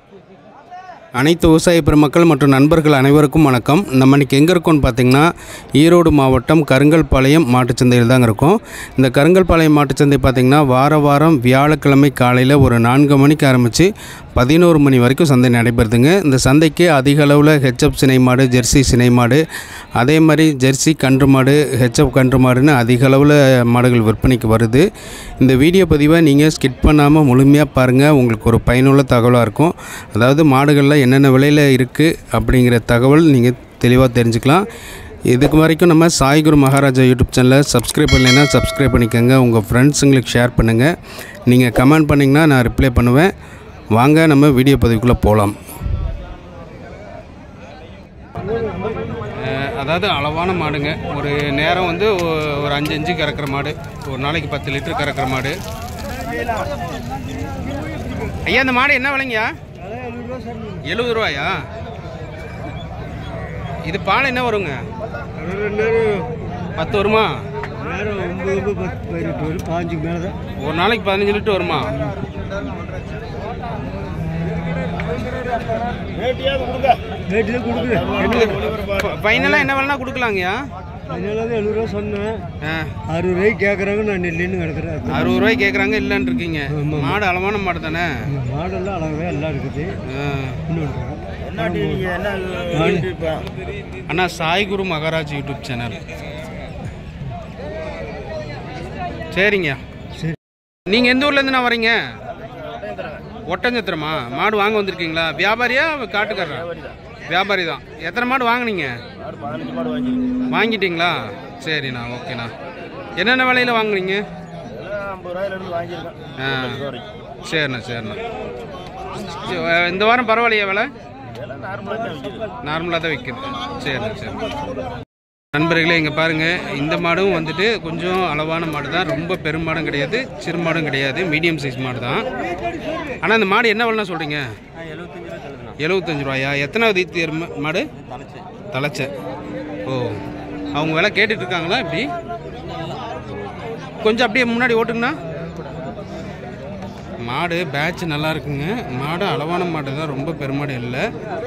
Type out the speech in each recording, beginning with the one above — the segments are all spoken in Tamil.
அனைத்து விவசாய பெருமக்கள் மற்றும் நண்பர்கள் அனைவருக்கும் வணக்கம் நம்ம இன்றைக்கி எங்கே இருக்கோம்னு பார்த்தீங்கன்னா ஈரோடு மாவட்டம் கருங்கல்பாளையம் மாட்டுச்சந்தையில் தாங்க இருக்கோம் இந்த கருங்கல்பாளையம் மாட்டுச்சந்தை பார்த்திங்கன்னா வார வாரம் வியாழக்கிழமை காலையில் ஒரு நான்கு மணிக்கு ஆரம்பித்து பதினோரு மணி வரைக்கும் சந்தை நடைபெறுதுங்க இந்த சந்தைக்கு அதிக அளவில் ஹெச்எப் சினை மாடு ஜெர்சி சினை மாடு அதே மாதிரி ஜெர்சி கன்று மாடு ஹெச்எப் கன்று மாடுன்னு அதிக அளவில் மாடுகள் விற்பனைக்கு வருது இந்த வீடியோ பதிவை நீங்கள் ஸ்கிப் பண்ணாமல் முழுமையாக பாருங்கள் உங்களுக்கு ஒரு பயனுள்ள தகவலாக இருக்கும் அதாவது மாடுகளில் என்னென்ன விலையில் இருக்குது அப்படிங்கிற தகவல் நீங்கள் தெளிவாக தெரிஞ்சுக்கலாம் இதுக்கு வரைக்கும் நம்ம சாய்குரு மகாராஜா யூடியூப் சேனலை சப்ஸ்கிரைப் பண்ணலைன்னா சப்ஸ்கிரைப் பண்ணிக்கோங்க உங்கள் ஃப்ரெண்ட்ஸுங்களுக்கு ஷேர் பண்ணுங்கள் நீங்கள் கமெண்ட் பண்ணிங்கன்னா நான் ரிப்ளை பண்ணுவேன் வாங்க நம்ம வீடியோ பதிவுக்குள்ளே போகலாம் அதாவது அளவான மாடுங்க ஒரு நேரம் வந்து ஒ- ஒரு அஞ்சு அஞ்சு கறக்கிற மாடு ஒரு நாளைக்கு பத்து லிட்டர் கறக்கிற மாடு ஐயா இந்த மாடு என்ன விலைங்கய்யா எழுபது ரூபாயா இது பால் என்ன வருங்க பத்து வருமா நேரம் ஒம்பது பத்து பதினெட்டு வரும் பாஞ்சுக்கு மேலே தான் ஒரு நாளைக்கு பதினஞ்சு லிட்டர் வருமா ரேட்டில் கொடுக்குறேன் ஃபைனலாக என்ன வேணா கொடுக்கலாங்கய்யா அதனால தான் எழுபது ரூபா சொன்னேன் ஆ அறுபது ரூபாய்க்கு கேட்குறாங்க நான் நெல்லுன்னு கிடக்குறேன் அறுபது ரூபாய்க்கு கேட்குறாங்க இல்லைன்னு இருக்கீங்க ஆமா. மாடு அளவான மாடு தானே மாடெல்லாம் அழகாக எல்லாம் இருக்குது ஆ. இன்னொன்று அண்ணா சாய்குரு மகாராஜ் யூடியூப் சேனல் சரிங்க சரி நீங்கள் எந்த ஊர்லேருந்து நான் வரீங்க ஒட்டஞ்சத்திரமா மாடு வாங்க வந்திருக்கீங்களா வியாபாரியா காட்டுக்காரரா வியாபாரி தான் எத்தனை மாடு வாங்குனீங்க வாங்கிட்டீங்களா சரிண்ணா ஓகேண்ணா என்னென்ன விலையில் வாங்குனீங்க ஆ சரிண்ணா சரிண்ணா சரி, இந்த வாரம் பரவாயில்லையா விலை நார்மலாக தான் விற்கிது சரிண்ணா சரி நண்பர்களே இங்கே பாருங்கள் இந்த மாடும் வந்துட்டு கொஞ்சம் அளவான மாடு தான் ரொம்ப பெரும் மாடும் கிடையாது சிறு மாடும் கிடையாது மீடியம் சைஸ் மாடு தான் ஆனால் இந்த மாடு என்ன விலைனா சொல்கிறீங்க எழுபத்தஞ்சு ரூபாயா எத்தனாவது ஈத்து எருமை மாடு தலைச்ச ஓ அவங்க விலை கேட்டுட்டு இருக்காங்களா இப்படி கொஞ்சம் அப்படியே முன்னாடி ஓட்டுங்கண்ணா மாடு பேட்ச் நல்லா இருக்குங்க மாடு அளவான மாடு தான் ரொம்ப பெருமாடு இல்லை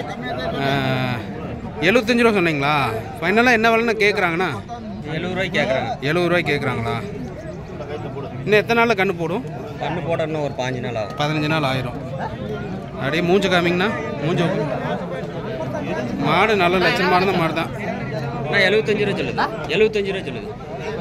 எழுபத்தஞ்சு ரூபா சொன்னீங்களா ஃபைனலாக என்ன விலைன்னு கேட்குறாங்கண்ணா எழுபது ரூபாய்க்கு கேட்குறாங்க எழுபது ரூபாய்க்கு கேட்குறாங்களா இன்னும் எத்தனை நாளில் கண்ணு போடும் கண்ணு போட்டோம்னா ஒரு பாஞ்சு நாள் ஆகும் பதினஞ்சு நாள் ஆயிரும் அப்படியே மூஞ்ச காமிங்கண்ணா மூஞ்ச மாடு நல்ல லட்சணமான மாடு தான் நான் எழுபத்தஞ்சு ரூபா சொல்லுது எழுபத்தஞ்சு ரூபா சொல்லுது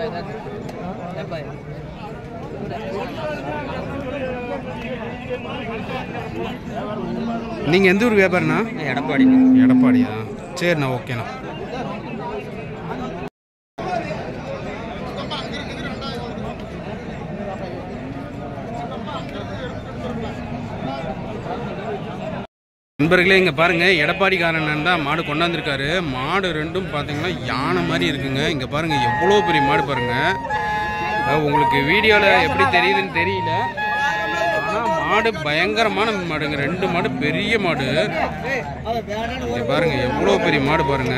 நீங்கள் எந்த ஊர் வியாபாரிண்ணா நான் எடப்பாடி எடப்பாடியா சரிண்ணா ஓகேண்ணா நண்பர்களே இங்கே பாருங்கள் எடப்பாடிக்காரன் தான் மாடு கொண்டாந்துருக்காரு மாடு ரெண்டும் பார்த்தீங்கன்னா யானை மாதிரி இருக்குங்க இங்கே பாருங்கள் எவ்வளோ பெரிய மாடு பாருங்கள் அதாவது உங்களுக்கு வீடியோவில் எப்படி தெரியுதுன்னு தெரியல ஆனால் மாடு பயங்கரமான மாடுங்க ரெண்டு மாடு பெரிய மாடு இங்க பாருங்க எவ்வளோ பெரிய மாடு பாருங்க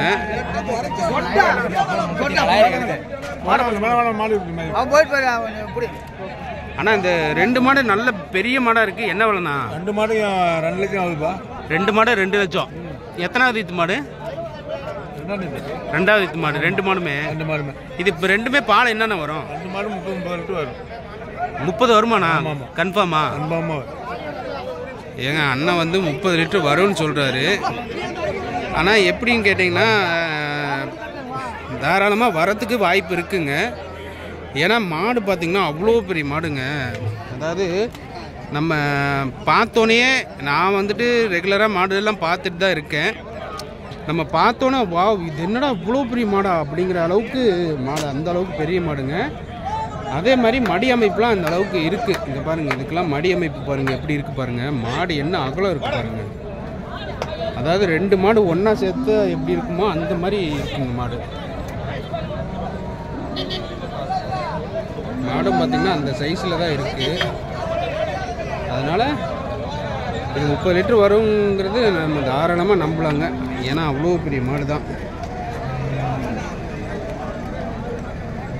ஆனா இந்த ரெண்டு மாடு நல்ல பெரிய மாடா இருக்கு என்ன விலைண்ணா ரெண்டு மாடு ரெண்டு லட்சம் ஆகுதுப்பா ரெண்டு மாடு ரெண்டு லட்சம் எத்தனாவது ஈத்து மாடு ரெண்டாவது ஈத்து மாடு ரெண்டு மாடுமே ரெண்டு மாடுமே இது இப்போ ரெண்டுமே பால் என்னென்ன வரும் ரெண்டு மாடு முப்பது முப்பது லிட்டர் வரும் முப்பது வருமாண்ணா கன்ஃபார்மா அன்பாமா ஏங்க அண்ணன் வந்து முப்பது லிட்டர் வரும்னு சொல்கிறாரு ஆனால் எப்படின்னு கேட்டிங்கன்னா தாராளமாக வரத்துக்கு வாய்ப்பு இருக்குங்க ஏன்னா மாடு பார்த்திங்கன்னா அவ்வளோ பெரிய மாடுங்க அதாவது நம்ம பார்த்தோன்னே நான் வந்துட்டு ரெகுலராக மாடு எல்லாம் பார்த்துட்டு தான் இருக்கேன் நம்ம பார்த்தோன்னே வா இது என்னடா இவ்வளோ பெரிய மாடா அப்படிங்கிற அளவுக்கு மாடு அந்த அளவுக்கு பெரிய மாடுங்க அதே மாதிரி மடி அமைப்புலாம் அந்த அளவுக்கு இருக்குது இங்கே பாருங்கள் இதுக்கெல்லாம் மடி அமைப்பு பாருங்கள் எப்படி இருக்குது பாருங்கள் மாடு என்ன அகலம் இருக்குது பாருங்கள் அதாவது ரெண்டு மாடு ஒன்றா சேர்த்து எப்படி இருக்குமோ அந்த மாதிரி இருக்குங்க மாடு மாடும் பார்த்திங்கன்னா அந்த சைஸில் தான் இருக்குது அதனால் இது முப்பது லிட்டர் வருங்கிறது நம்ம தாராளமாக நம்பலாங்க ஏன்னா அவ்வளோ பெரிய மாடு தான்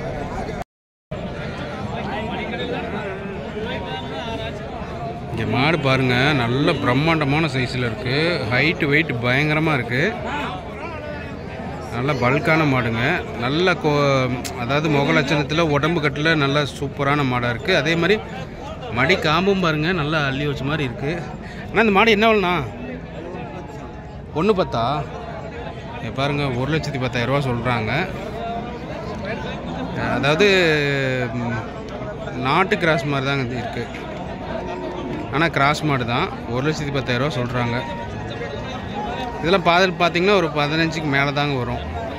இங்கே மாடு மாடு பாருங்கள் நல்ல பிரம்மாண்டமான சைஸில் இருக்குது ஹைட்டு வெயிட் பயங்கரமாக இருக்குது நல்ல பல்கான மாடுங்க நல்ல கோ அதாவது முக லட்சணத்தில் உடம்பு கட்டில் நல்ல சூப்பரான மாடாக இருக்குது அதே மாதிரி மடி காம்பும் பாருங்கள் நல்லா அள்ளி வச்ச மாதிரி இருக்குது ஆனால் இந்த மாடு என்ன வேணும்ண்ணா ஒன்று பத்தா இங்க பாருங்க ஒரு லட்சத்தி பத்தாயிரரூவா சொல்கிறாங்க அதாவது ம், நாட்டு கிராஸ் மாதிரி தாங்க இது இருக்குது ஆனால் கிராஸ் மாடு தான் ஒரு லட்சத்தி பத்தாயிரரூவா சொல்கிறாங்க இதெல்லாம் பாதல் பார்த்தீங்கன்னா ஒரு பதினஞ்சுக்கு மேலே தாங்க வரும்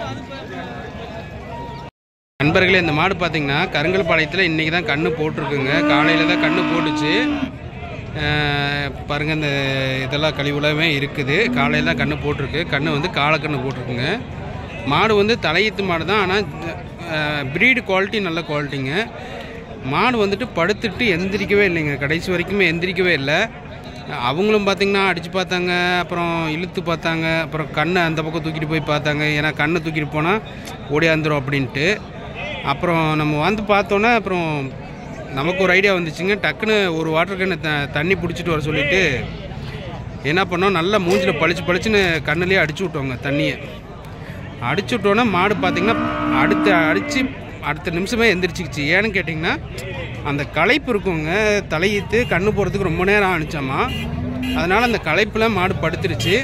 நண்பர்களே இந்த மாடு பார்த்தீங்கன்னா கருங்கல் பாளையத்தில் இன்றைக்கி தான் கண்ணு போட்டிருக்குங்க காலையில் தான் கண்ணு போட்டுச்சு அஹ் பாருங்க இந்த இதெல்லாம் கழிவுலமே இருக்குது காலையில் தான் கண்ணு போட்டிருக்கு கண்ணு வந்து காலக்கண்ணு போட்டிருக்குங்க மாடு வந்து தலையீத்து மாடு தான் ஆனால் ப்ரீடு குவாலிட்டி நல்ல குவாலிட்டிங்க மாடு வந்துட்டு படுத்துட்டு எந்திரிக்கவே இல்லைங்க கடைசி வரைக்குமே எந்திரிக்கவே இல்லை அவங்களும் பார்த்திங்கன்னா அடித்து பார்த்தாங்க அப்புறம் இழுத்து பார்த்தாங்க அப்புறம் கண்ணை அந்த பக்கம் தூக்கிட்டு போய் பார்த்தாங்க ஏன்னா கண்ணை தூக்கிட்டு போனால் ஓடியாந்துரும் அப்படின்ட்டு அப்புறம் நம்ம வந்து பார்த்தோன்னே அப்புறம் நமக்கு ஒரு ஐடியா வந்துச்சுங்க டக்குன்னு ஒரு வாட்டர் கேனை த தண்ணி பிடிச்சிட்டு வர சொல்லிட்டு என்ன பண்ணோம் நல்லா மூஞ்சில் பளிச்சு பளிச்சுன்னு கண்ணுலேயே அடிச்சு விட்டோங்க தண்ணியை அடிச்சு விட்டோன்னே மாடு பார்த்திங்கன்னா அடுத்து அடித்து அடுத்த நிமிஷமே எந்திரிச்சிக்கிச்சு ஏன்னு கேட்டிங்கன்னா அந்த களைப்பு இருக்குங்க தலையீத்து கண்ணு போகிறதுக்கு ரொம்ப நேரம் ஆணிச்சாமா அதனால் அந்த களைப்பில் மாடு படுத்துருச்சு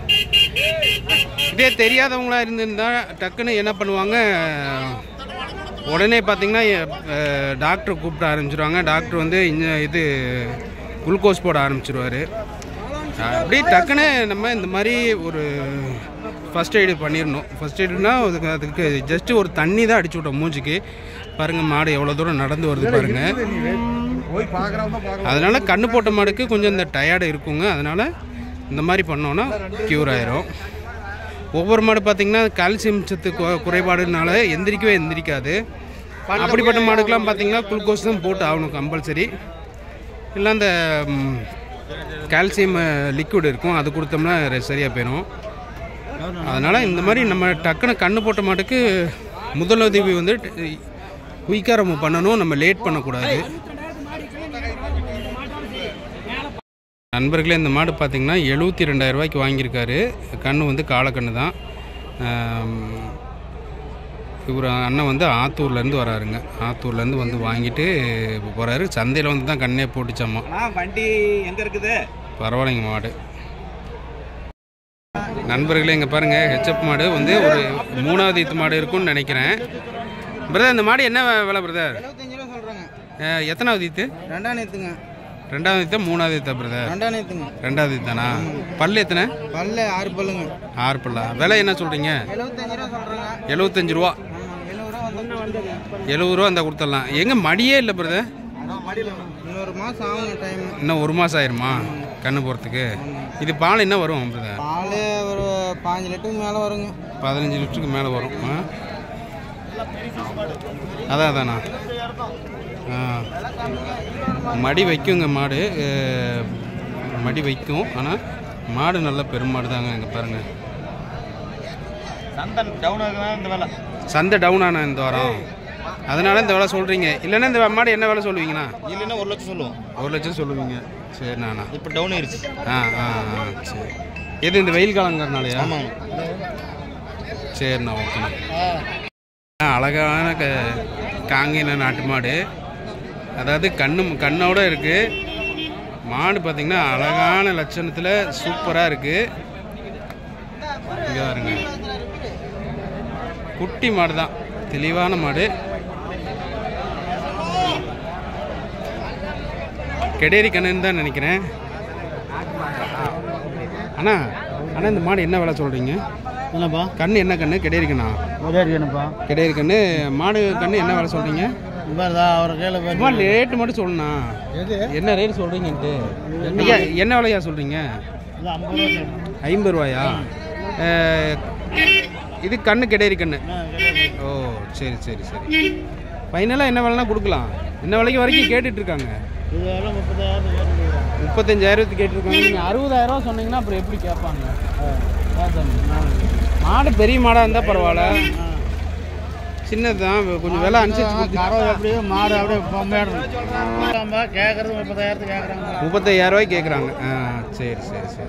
இதே தெரியாதவங்களா இருந்திருந்தா டக்குன்னு என்ன பண்ணுவாங்க உடனே பார்த்தீங்கன்னா டாக்டர் கூப்பிட ஆரம்பிச்சிருவாங்க டாக்டர் வந்து இங்க இது குளுக்கோஸ் போட ஆரம்பிச்சிருவாரு அப்படியே டக்குன்னு நம்ம இந்த மாதிரி ஒரு ஃபஸ்ட் எய்டு பண்ணிடணும் ஃபஸ்ட் எய்டுனா அதுக்கு அதுக்கு ஜஸ்ட்டு ஒரு தண்ணி தான் அடிச்சு விட்டோம் மூஞ்சிக்கு பாருங்கள் மாடு எவ்வளோ தூரம் நடந்து வருது பாருங்கள் போய் பார்க்குறவங்க பார்க்கலாம் அதனால கண்ணு போட்ட மாடுக்கு கொஞ்சம் இந்த டயர்டு இருக்குங்க அதனால இந்த மாதிரி பண்ணோன்னா க்யூர் ஆயிரும் ஒவ்வொரு மாடு பார்த்தீங்கன்னா கால்சியம் சத்து கு- குறைபாடுனால எந்திரிக்கவே எந்திரிக்காது அப்படிப்பட்ட மாடுக்கெல்லாம் பார்த்தீங்கன்னா குளுக்கோஸ் தான் போட்டு ஆகணும் கம்பல்சரி இல்லை அந்த ம், கால்சியம் லிக்விட் இருக்கும் அது கொடுத்தோம்னா சரியாக போயிடும் அதனால் இந்த மாதிரி நம்ம டக்குன்னு கண்ணு போட்ட மாட்டுக்கு முதலுதவி வந்து குயிக்காக நம்ம பண்ணணும் நம்ம லேட் பண்ணக்கூடாது நண்பர்களே இந்த மாடு பார்த்தீங்கன்னா எழுபத்தி ரெண்டாயிரம் ரூபாய்க்கு வாங்கியிருக்காரு கண்ணு வந்து காலக்கண்ணு தான் இவர் அண்ணன் வந்து ஆத்தூர்லேருந்து வராருங்க ஆத்தூர்லேருந்து வந்து வாங்கிட்டு இப்போ போகிறாரு சந்தையில் வந்து தான் கண்ணே போட்டுச்சாமா வண்டி எங்க இருக்குது பரவாயில்லைங்க மாடு நண்பர்களே இங்கே பாருங்கள் ஹெச்எப் மாடு வந்து ஒரு மூணாவது ஈத்து மாடு இருக்கும்னு நினைக்கிறேன் பிரதர் இந்த மாடு என்ன விலை பிரதர் இருபத்தஞ்சு ரூபா சொல்கிறேங்க எத்தனாவது ஈத்து ரெண்டாம் நேத்துங்க ரெண்டாவது ஈத்தா மூணாவது ஈத்தா பிரதர் ரெண்டாம் நேத்துங்க ரெண்டாவது ஈத்தானா பல்லு எத்தனை பல்ல ஆறு பல்லுங்க ஆறு பல்லா விலை என்ன சொல்கிறீங்க எழுபத்தஞ்சு ரூபா சொல்கிறேங்க எழுபத்தஞ்சு ரூபா ஆமாம் எழுபது ரூபா வந்து வந்தது எழுபது ரூபா இருந்தால் கொடுத்துடலாம் எங்கே மடியே இல்லை பிரதர் இன்னொரு மாதம் ஆகுங்க டைம் இன்னும் ஒரு மாதம் ஆயிருமா கண்ணு போகிறதுக்கு இது பால் என்ன வரும் பிரதர் பால் ஒரு பாஞ்சு லிட்டருக்கு மேலே வருங்க பதினஞ்சு லிட்டருக்கு மேலே வரும் ஆ அதான் அதாண்ணா ஆ மடி வைக்குங்க மாடு அஹ், மடி வைக்கும் ஆனால் மாடு நல்ல பெருமாடு தாங்க இங்கே பாருங்கள் சந்தன் டவுன் ஆகுதான் இந்த வேலை சந்தை டவுன் ஆனா இந்த வாரம் அதனால இந்த வேலை சொல்கிறீங்க இல்லைன்னா இந்த மாடு என்ன வேலை சொல்லுவீங்கண்ணா இல்லைன்னா ஒரு லட்சம் சொல்லுவோம் ஒரு லட்சம் சொல்லுவீங்க சரிண்ணா இப்போ டவுன் ஆயிருச்சு ஆ ஆ ஆ சரி எது இந்த வெயில் காலங்கிறனாலயா ஆமாம் சரிண்ணா ஓகேண்ணா ஆ, அழகான க காங்கின நாட்டு மாடு அதாவது கண்ணு கண்ணோட இருக்குது மாடு பார்த்திங்கன்னா அழகான லட்சணத்தில் சூப்பராக இருக்குது இங்கே பாருங்க குட்டி மாடு தான் தெளிவான மாடு கெடேரி கண்ணுன்னு தான் நினைக்கிறேன் அண்ணா அண்ணா இந்த மாடு என்ன விலை சொல்கிறீங்க என்னப்பா கண்ணு என்ன கண்ணு கெடேரி கண்ணா ஒரே இருக்கணுப்பா கிடையாது கண்ணு மாடு கண்ணு என்ன வேலை சொல்றீங்க இவ்வளோதான் அவர் கையில் சும்மா ரேட்டு மட்டும் சொல்லணும் எது என்ன ரேட் சொல்றீங்கன்ட்டு ஐயா என்ன விலையா சொல்றீங்க இது ஐம்பது ரூபா ஐம்பது ரூபாயா அஹ், இது கண்ணு கிடையாது கண்ணு ஓ சரி சரி சரி ஃபைனலாக என்ன விலைனா கொடுக்கலாம் என்ன விலைக்கு வரைக்கும் கேட்டுட்டு இருக்காங்க இது எல்லாம் முப்பதாயிரம் முப்பத்தஞ்சாயிரத்துக்கு கேட்டிருக்காங்க நீங்கள் அறுபதாயிரம் சொன்னீங்கன்னா அப்புறம் எப்படி கேட்பாங்க அதான் சாமி. மாடு பெரிய மாடாக இருந்தால் பரவாயில்ல சின்னது தான் கொஞ்சம் விலை அனுசரிச்சு கொடுத்து கறவை அப்படியே மாடு அப்படியே பொம்மையாடுறோம் கேட்கறது முப்பதாயிரத்துக்கு கேட்குறாங்க முப்பத்தையாயிரம் ரூபாய்க்கு கேட்குறாங்க ஆ சரி சரி சரி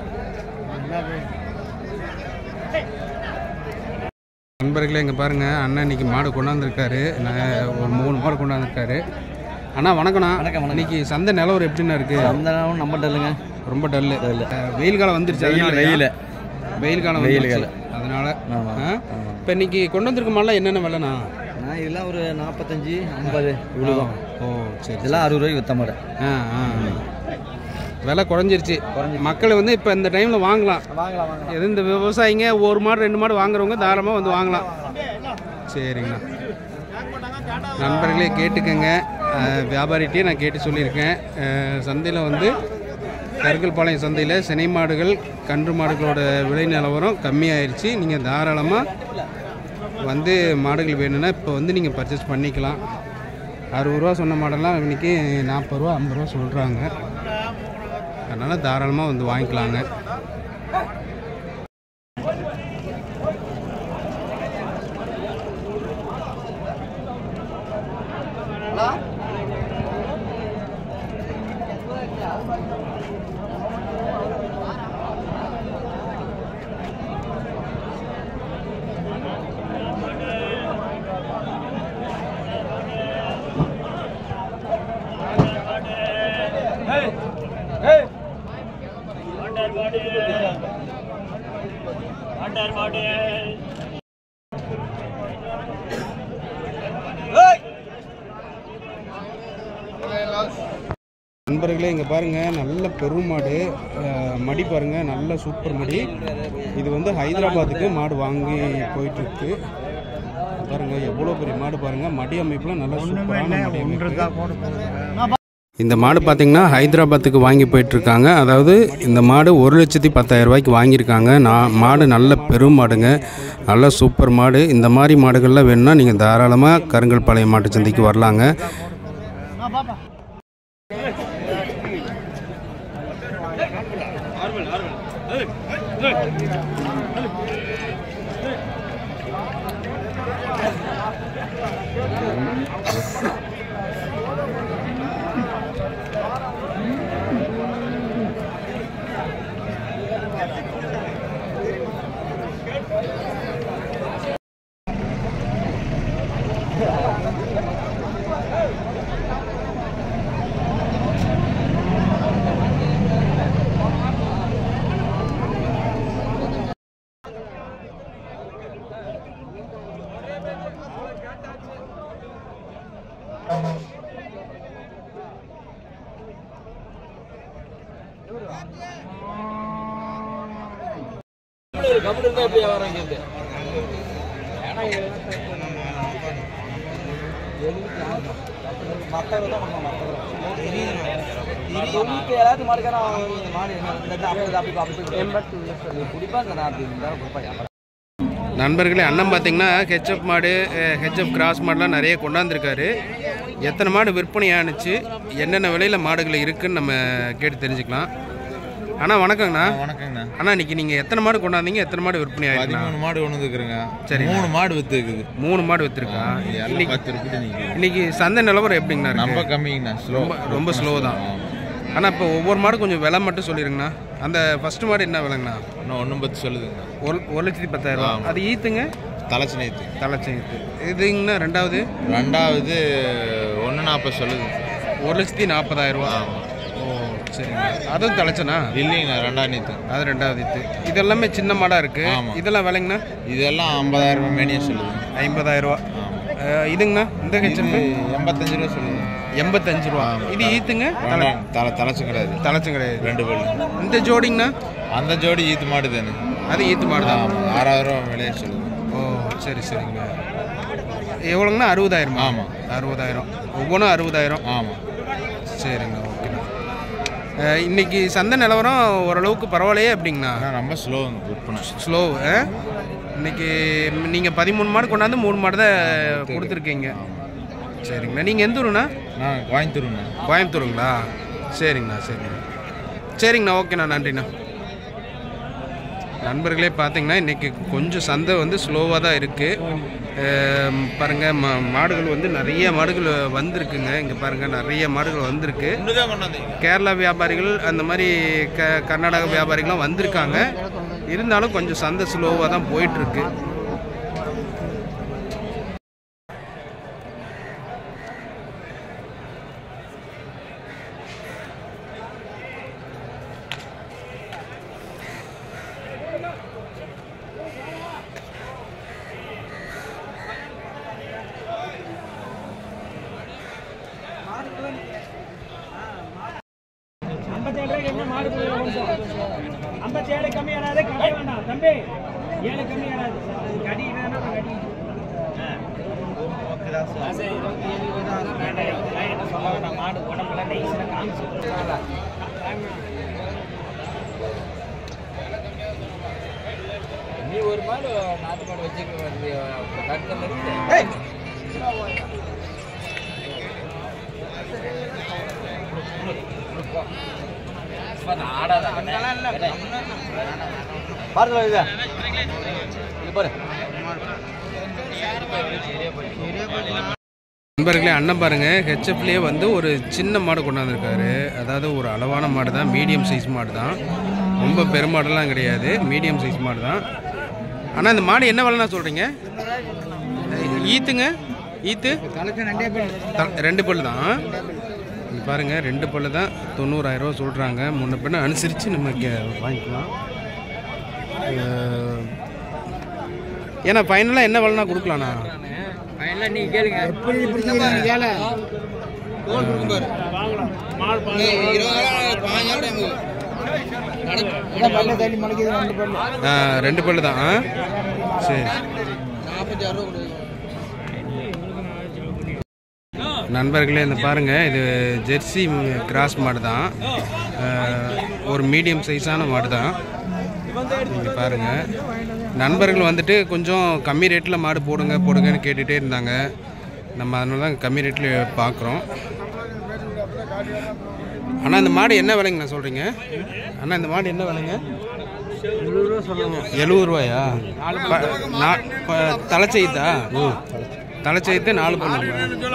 நண்பர்களே இங்கே பாருங்கள் அண்ணன் இன்னைக்கு மாடு கொண்டாந்துருக்காரு நான் ஒரு மூணு மாடு கொண்டாந்துருக்காரு அண்ணா வணக்கண்ணா வணக்கம், வணக்கம். இன்னைக்கு சந்தை நிலவரம் எப்படிண்ணா இருக்கு அந்த நேரம் நம்ம டல்லுங்க ரொம்ப டல்லு அஹ், வெயில் காலம் வந்துருச்சு வெயில், அதனாலயா? வெயில். வெயில் காலம் வெயில் வந்துருச்சு. காலம். அதனால ஆமா, ஆமா. இப்போ இன்னைக்கு கொண்டு வந்திருக்க மாடலாம் என்னென்ன விலைண்ணா நான் இதெல்லாம் ஒரு நாற்பத்தஞ்சு ஐம்பது இவ்வளோதான் ஓ சரி இதெல்லாம் அறுபது ரூபாய்க்கு வித்த மாடு ஆ ஆ விலை குறைஞ்சிருச்சு மக்கள் வந்து இப்போ இந்த டைமில் வாங்கலாம் வாங்கலாம் வாங்கலாம் எது இந்த விவசாயிங்க ஒரு மாடு ரெண்டு மாடு வாங்குறவங்க தாராளமாக வந்து வாங்கலாம் சரிங்கண்ணா நண்பர்களே கேட்டுக்கங்க அஹ், வியாபாரிகிட்டே நான் கேட்டு சொல்லியிருக்கேன் சந்தையில் வந்து கருங்கல்பாளையம் சந்தையில் சினை மாடுகள் கன்று மாடுகளோட விலை நிலவரம் கம்மியாயிருச்சு நீங்கள் தாராளமாக வந்து மாடுகள் வேணும்னா இப்போ வந்து நீங்கள் பர்ச்சேஸ் பண்ணிக்கலாம் அறுபது ரூபா சொன்ன மாடெல்லாம் இன்னைக்கு நாற்பது ரூபா ஐம்பது ரூபா சொல்கிறாங்க அதனால் தாராளமாக வந்து வாங்கிக்கலாங்க நண்பர்களே இங்கே பாருங்கள் நல்ல பெருமாடு அஹ், மடி பாருங்கள் நல்ல சூப்பர் மடி இது வந்து ஹைதராபாத்துக்கு மாடு வாங்கி போயிட்டுருக்கு பாருங்கள் எவ்வளோ பெரிய மாடு பாருங்கள் மடி அமைப்புலாம் நல்ல சூப்பரான மடி அமைப்பு இந்த மாடு பார்த்தீங்கன்னா ஹைதராபாத்துக்கு வாங்கி போயிட்டுருக்காங்க அதாவது இந்த மாடு ஒரு லட்சத்தி பத்தாயிரம் ரூபாய்க்கு வாங்கியிருக்காங்க நான் மாடு நல்ல பெரும் மாடுங்க நல்ல சூப்பர் மாடு இந்த மாதிரி மாடுகள்லாம் வேணும்னா நீங்கள் தாராளமாக கருங்கல் பாளையம் மாட்டு சந்தைக்கு வரலாங்க நண்பர்களே அண்ணன் பார்த்தீங்கன்னா ஹெச்எப் மாடு ஹெச்எப் கிராஸ் மாடுலாம் நிறைய கொண்டாந்துருக்காரு எத்தனை மாடு விற்பனை ஆணுச்சு என்னென்ன விலையில் மாடுகள் இருக்குன்னு நம்ம கேட்டு தெரிஞ்சுக்கலாம் அண்ணா வணக்கங்கண்ணா வணக்கங்கண்ணா அண்ணா இன்னைக்கு நீங்கள் எத்தனை மாடு கொண்டாந்தீங்க எத்தனை மாடு விற்பனை ஆயிருக்குண்ணா பதிமூணு மாடு கொண்டு வந்துருக்குறேங்க சரிங்க. மூணு மாடு வித்து இருக்குது மூணு மாடு விற்றுருக்கா எல்லாம் இன்னைக்கு பத்து ரூபாய் நிற்குது இன்னைக்கு சந்தை நிலவரம் எப்படிங்கண்ணா இருக்கு ரொம்ப கம்மிங்கண்ணா ஸ்லோ ரொம்ப ரொம்ப ஸ்லோ தான் ஆனால் இப்போ ஒவ்வொரு மாடு கொஞ்சம் விலை மட்டும் சொல்லிடுங்கண்ணா அந்த ஃபர்ஸ்ட் மாடு என்ன விலைங்கண்ணா இன்னும் ஒன்றும் பத்து சொல்லுதுங்கண்ணா ஒரு ஒரு லட்சத்தி பத்தாயிரம் ரூபா. ஆமா. அது ஈத்துங்க தலைச்சி நேற்று தலைச்சீத்து இதுங்கண்ணா ரெண்டாவது ரெண்டாவது ஒன்று நாற்பது சொல்லுது ஒரு லட்சத்தி நாற்பதாயிரம் ரூபா ஆமாம் ஓ சரிங்க அதுவும் தலைச்சனா இல்லைங்கண்ணா ரெண்டாவது நேற்று அது ரெண்டாவது இது இதெல்லாமே சின்ன மாடா இருக்கு ஆமா. இதெல்லாம் விலைங்கண்ணா இதெல்லாம் ஐம்பதாயிரம் ரூபாய் மேனியே சொல்லுது ஐம்பதாயிரம் ரூபா ஆமாம் அஹ், இதுங்கண்ணா இந்த இது ஹெச்எப் எண்பத்தஞ்சு ரூபா சொல்லுது எண்பத்தஞ்சு ரூபா ஆமா. இது ஈத்துங்க வேண்டாம், தலை தலைச்சு கிடையாது தலைச்சும் கிடையாது ரெண்டு பல்லு இந்த ஜோடிங்கண்ணா அந்த ஜோடி ஈத்து மாடு தானே அது ஈத்து மாடு தான் ஆமாம் ஆறாயிரம் ரூபா விலையை சொல்லுது ஓ சரி சரிங்க எவ்வளோங்கண்ணா அறுபதாயிரமா ஆமாம் அறுபதாயிரம் ஒவ்வொன்றும் அறுபதாயிரம் ஆமாம் சரிங்க ஓகேண்ணா அஹ், இன்னைக்கு சந்தை நிலவரம் ஓரளவுக்கு பரவாயில்லையே எப்படிங்கண்ணா ஆனால் ரொம்ப ஸ்லோ விற்பனை ஸ்லோ இன்னைக்கு நீங்கள் பதிமூணு மாடு கொண்டாந்து மூணு மாடு தான் கொடுத்துருக்கீங்க சரிங்கண்ணா நீங்கள் எந்த ஊருண்ணா நான் கோயம்புத்தூருண்ணா கோயம்புத்தூருங்களா சரிங்கண்ணா சரிங்கண்ணா சரிங்கண்ணா ஓகேண்ணா நன்றிண்ணா நண்பர்களே பார்த்தீங்கன்னா இன்றைக்கி கொஞ்சம் சந்தை வந்து ஸ்லோவாக தான் இருக்குது பாருங்கள் மா மாடுகள் வந்து நிறைய மாடுகள் வந்திருக்குங்க இங்கே பாருங்கள் நிறைய மாடுகள் வந்திருக்கு கேரளா வியாபாரிகள் அந்த மாதிரி க கர்நாடக வியாபாரிகள்லாம் வந்திருக்காங்க இருந்தாலும் கொஞ்சம் சந்தை ஸ்லோவாக தான் போயிட்டுருக்கு ஐம்பத்தேழு ரூபாய்க்கு என்ன மாடு போய் கொஞ்சம் ஐம்பத்தேழு கம்மி ஆனாது கம்மி வேண்டாம் தம்பி ஏழு கம்மி ஆனாது கடி வேணா கடி என்ன சொல்ல வேண்டாம் மாடு உடம்புல நைஸ்ல காமிச்சு நீ ஒரு மாடு நாட்டு மாடு வச்சுக்க வந்து கட்டில் இருந்து பாருங்க இது இது பாரு நண்பர்களே அண்ணன் பாருங்க ஹெச்எஃப்லேயே வந்து ஒரு சின்ன மாடு கொண்டாந்துருக்காரு அதாவது ஒரு அளவான மாடு தான் மீடியம் சைஸ் மாடு தான் ரொம்ப பெருமாடெல்லாம் கிடையாது மீடியம் சைஸ் மாடு தான் ஆனால் இந்த மாடு என்ன விலைண்ணா சொல்கிறீங்க ஈத்துங்க ஈத்து த- ரெண்டு பல்லு தான் இங்க பாருங்க ரெண்டு பல்லு தான் தொண்ணூறாயிரம் ரூபா சொல்கிறாங்க முன்ன பின்ன அனுசரித்து நம்ம இங்கே வாங்கிக்கலாம் அஹ், ஏன்னா ஃபைனலாக என்ன விலைனா கொடுக்கலாண்ணா எல்லாம் நீ கேளுங்க ஆ, ரெண்டு பல்லு தான் ஆ? சரி நண்பர்களே இந்த பாருங்க இது ஜெர்சி கிராஸ் மாடு தான் ஆ, ஒரு மீடியம் சைஸான மாடு தான் இங்கே பாருங்க நண்பர்கள் வந்துட்டு கொஞ்சம் கம்மி ரேட்டில் மாடு போடுங்க போடுங்கன்னு கேட்டுகிட்டே இருந்தாங்க நம்ம அதனால தான் கம்மி ரேட்டில் பார்க்குறோம் அண்ணா இந்த மாடு என்ன விலைங்க நான் சொல்கிறீங்க அண்ணா இந்த மாடு என்ன விலைங்க எழுபது ரூபாயா ப- நா- ப- தலைச்செய்தா தலைச்செய்த்து நாலு பண்ணுங்க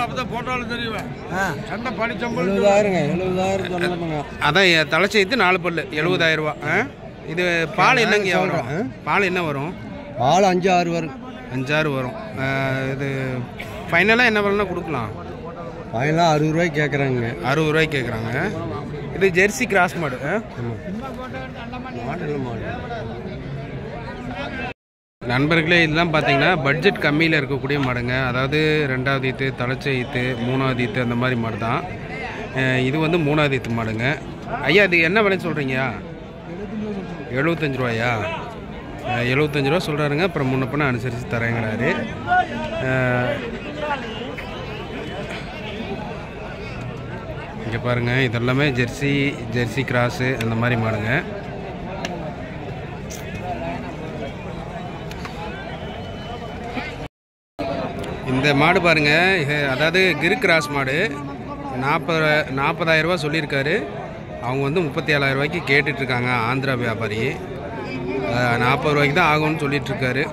அதான் எ- தலைச்செய்த்து நாலு பல்லு எழுபதாயிரம் ரூபா ஆ? இது பால் என்னங்க வரும் பால் என்ன வரும் பால் அஞ்சு ஆறு வரும் அஞ்சாறு வரும் ஆ, இது ஃபைனலாக என்ன விலைனா கொடுக்கலாம் ஃபைனலாக அறுபது ரூபாய்க்கு கேட்குறாங்க அறுபது ரூபாய்க்கு கேட்குறாங்க இது ஜெர்சி கிராஸ் மாடு ஆ? மாடல் மாடு நண்பர்களே இதெல்லாம் பார்த்தீங்கன்னா பட்ஜெட் கம்மியில் இருக்கக்கூடிய மாடுங்க அதாவது ரெண்டாவது ஈத்து தலைச்சை ஈத்து மூணாவது ஈத்து அந்த மாதிரி மாடு தான் அஹ் இது வந்து மூணாவது ஈத்து மாடுங்க ஐயா இது என்ன விலைன்னு சொல்கிறீங்கயா எழுபத்தஞ்சு ரூபாயா அஹ் எழுபத்தஞ்சு ரூபா சொல்கிறாருங்க அப்புறம் முன்ன பின்ன அனுசரித்து தரேங்கிறாரு இங்கே பாருங்கள் இதெல்லாமே ஜெர்சி ஜெர்சி கிராஸு அந்த மாதிரி மாடுங்க இந்த மாடு பாருங்க இது- அதாவது கிரு கிராஸ் மாடு நாற்பது நாற்பதாயிரம் ரூபா சொல்லியிருக்காரு அவங்க வந்து முப்பத்தி ஏழாயிரம் ரூபாய்க்கு கேட்டுட்டு இருக்காங்க ஆந்திரா வியாபாரி அஹ், நாற்பது ரூபாய்க்கு தான் ஆகும்னு சொல்லிட்டு இருக்காரு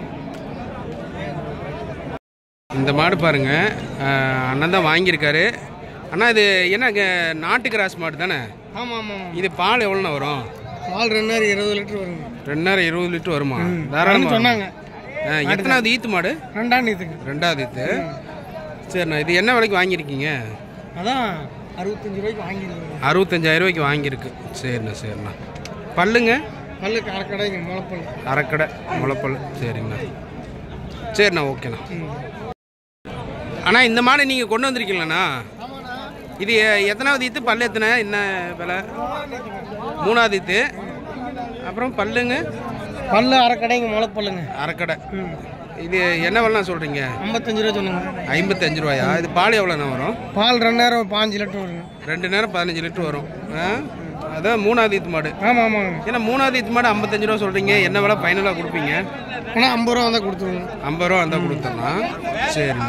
இந்த மாடு பாருங்க அஹ், அண்ணன் தான் வாங்கியிருக்காரு அண்ணா இது என்ன க- நாட்டு கிராஸ் மாடு தானே ஆமாம் ஆமாம் இது பால் எவ்வளோண்ணா வரும் பால் ரெண்டாயிரம் இருபது லிட்டர் வருங்க ரெண்டாயிரம் இருபது லிட்டர் வருமா தாராளமாக சொன்னாங்க அஹ், எத்தனாவது ஈத்து மாடு ரெண்டாம் நீத்துக்கு ரெண்டாவது ஈத்து சரிண்ணா இது என்ன விலைக்கு வாங்கியிருக்கீங்க அதான் அறுபத்தஞ்சு ரூபாய்க்கு வாங்கிடுவாங்க அறுபத்தஞ்சாயிரம் ரூபாய்க்கு வாங்கியிருக்கு சரிண்ணா சரிண்ணா பல்லுங்க பல்லு கடைக்கு முளைப்பல் அரைக்கடை முளைப்பல் சரிங்கண்ணா சரிண்ணா ஓகேண்ணா அண்ணா இந்த மாடை நீங்கள் கொண்டு வந்திருக்கீங்களாண்ணா இது எ- எத்தனாவது ஈத்து பல்லு எத்தனை என்ன விலை மூணாவது ஈத்து அப்புறம் பல்லுங்க பல்லு அரை கடைங்க முளைப்பல்லுங்க அரைக்கடை இது என்ன விலைண்ணா சொல்கிறீங்க ஐம்பத்தஞ்சு ரூபா சொன்னாங்க ஐம்பத்தஞ்சு ரூபாயா இது பால் எவ்வளோண்ணா வரும் பால் ரெண்டாயிரம் பாஞ்சு லிட்டர் வருங்க ரெண்டு நேரம் பதினஞ்சு லிட்டர் வரும் ஆ அதான் மூணாவது ஈத்து மாடு ஆமாம் ஆமாங்க ஏன்னா மூணாவது ஈத்து மாடு ஐம்பத்தஞ்சு ரூபா சொல்கிறீங்க என்ன விலை ஃபைனலாக கொடுப்பீங்க ஆனால் ஐம்பது ரூபா வந்தால் கொடுத்துருவோங்க ஐம்பது ரூபா இருந்தால் கொடுத்துடலாம் சரிங்க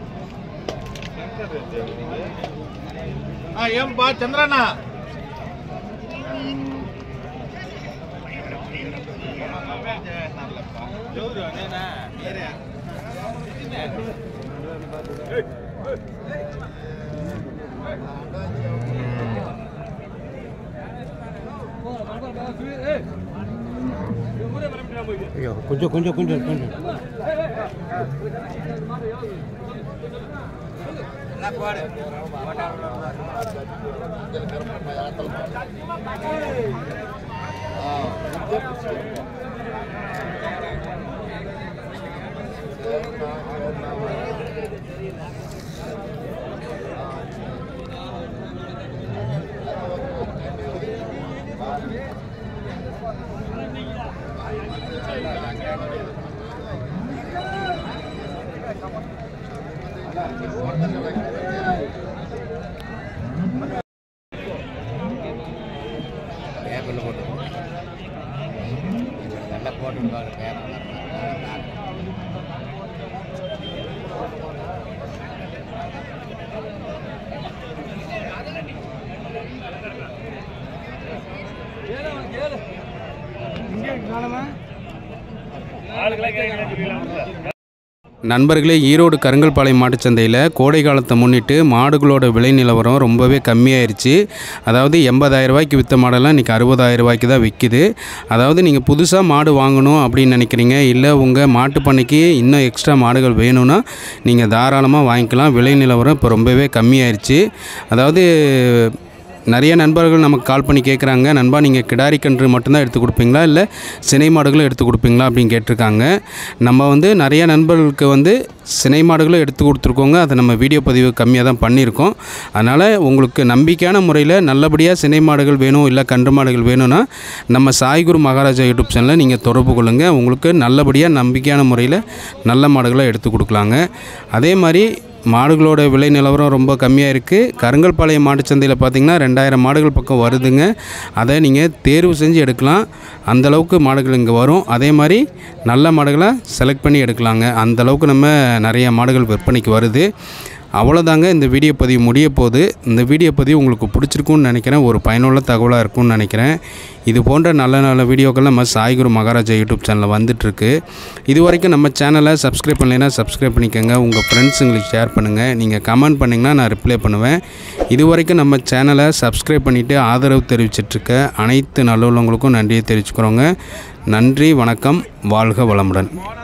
ఏంపా చంద్రన్న ஐயோ கொஞ்சம் கொஞ்சம் கொஞ்சம் கொஞ்சம் பேப்பரில் போட்டு நல்லா போட்டுருக்காங்க பேப்பரில் நண்பர்களே ஈரோடு கருங்கல்பாளையம் மாட்டுச்சந்தையில் கோடை காலத்தை முன்னிட்டு மாடுகளோட விலை நிலவரம் ரொம்பவே கம்மியாயிருச்சு அதாவது எண்பதாயிரம் ரூபாய்க்கு விற்ற மாடெல்லாம் இன்றைக்கி அறுபதாயிரம் ரூபாய்க்கு தான் விற்கிது அதாவது நீங்கள் புதுசாக மாடு வாங்கணும் அப்படின்னு நினைக்கிறீங்க இல்லை உங்கள் மாட்டு பண்ணைக்கு இன்னும் எக்ஸ்ட்ரா மாடுகள் வேணும்னா நீங்கள் தாராளமாக வாங்கிக்கலாம் விலை நிலவரம் இப்போ ரொம்பவே கம்மியாயிருச்சு அதாவது நிறைய நண்பர்கள் நமக்கு கால் பண்ணி கேட்குறாங்க நண்பா நீங்கள் கிடாரி கன்று மட்டும்தான் எடுத்து கொடுப்பீங்களா இல்லை சினை மாடுகளும் எடுத்து கொடுப்பீங்களா அப்படின்னு கேட்டிருக்காங்க நம்ம வந்து நிறைய நண்பர்களுக்கு வந்து சினை மாடுகளும் எடுத்து கொடுத்துருக்கோங்க அதை நம்ம வீடியோ பதிவு கம்மியாக தான் பண்ணியிருக்கோம் அதனால் உங்களுக்கு நம்பிக்கையான முறையில் நல்லபடியாக சினை மாடுகள் வேணும் இல்லை கன்று மாடுகள் வேணும்னா நம்ம சாய்குரு மகாராஜா யூடியூப் சேனலில் நீங்கள் தொடர்பு கொள்ளுங்கள் உங்களுக்கு நல்லபடியாக நம்பிக்கையான முறையில் நல்ல மாடுகளை எடுத்து கொடுக்கலாங்க அதே மாதிரி மாடுகளோட விலை நிலவரம் ரொம்ப கம்மியாக இருக்குது கருங்கல்பாளையம் மாட்டுச்சந்தையில் பார்த்தீங்கன்னா ரெண்டாயிரம் மாடுகள் பக்கம் வருதுங்க அதை நீங்கள் தேர்வு செஞ்சு எடுக்கலாம் அந்த அளவுக்கு மாடுகள் இங்கே வரும் அதே மாதிரி நல்ல மாடுகளை செலக்ட் பண்ணி எடுக்கலாங்க அந்த அளவுக்கு நம்ம நிறைய மாடுகள் விற்பனைக்கு வருது அவ்வளோதாங்க இந்த வீடியோ பதிவு முடிய போகுது இந்த வீடியோ பதிவு உங்களுக்கு பிடிச்சிருக்கும்னு நினைக்கிறேன் ஒரு பயனுள்ள தகவலாக இருக்கும்னு நினைக்கிறேன் இது போன்ற நல்ல நல்ல வீடியோக்கள் நம்ம சாய்குரு மகாராஜா யூடியூப் சேனலில் வந்துட்டுருக்கு இது வரைக்கும் நம்ம சேனலை சப்ஸ்கிரைப் பண்ணலைன்னா சப்ஸ்கிரைப் பண்ணிக்கோங்க உங்கள் ஃப்ரெண்ட்ஸுங்களுக்கு ஷேர் பண்ணுங்கள் நீங்கள் கமெண்ட் பண்ணிங்கன்னா நான் ரிப்ளை பண்ணுவேன் இது வரைக்கும் நம்ம சேனலை சப்ஸ்கிரைப் பண்ணிவிட்டு ஆதரவு தெரிவிச்சிட்ருக்க அனைத்து நல்லுள்ளவங்களுக்கும் நன்றியை தெரிவிச்சுக்கிறோங்க நன்றி வணக்கம் வாழ்க வளமுடன்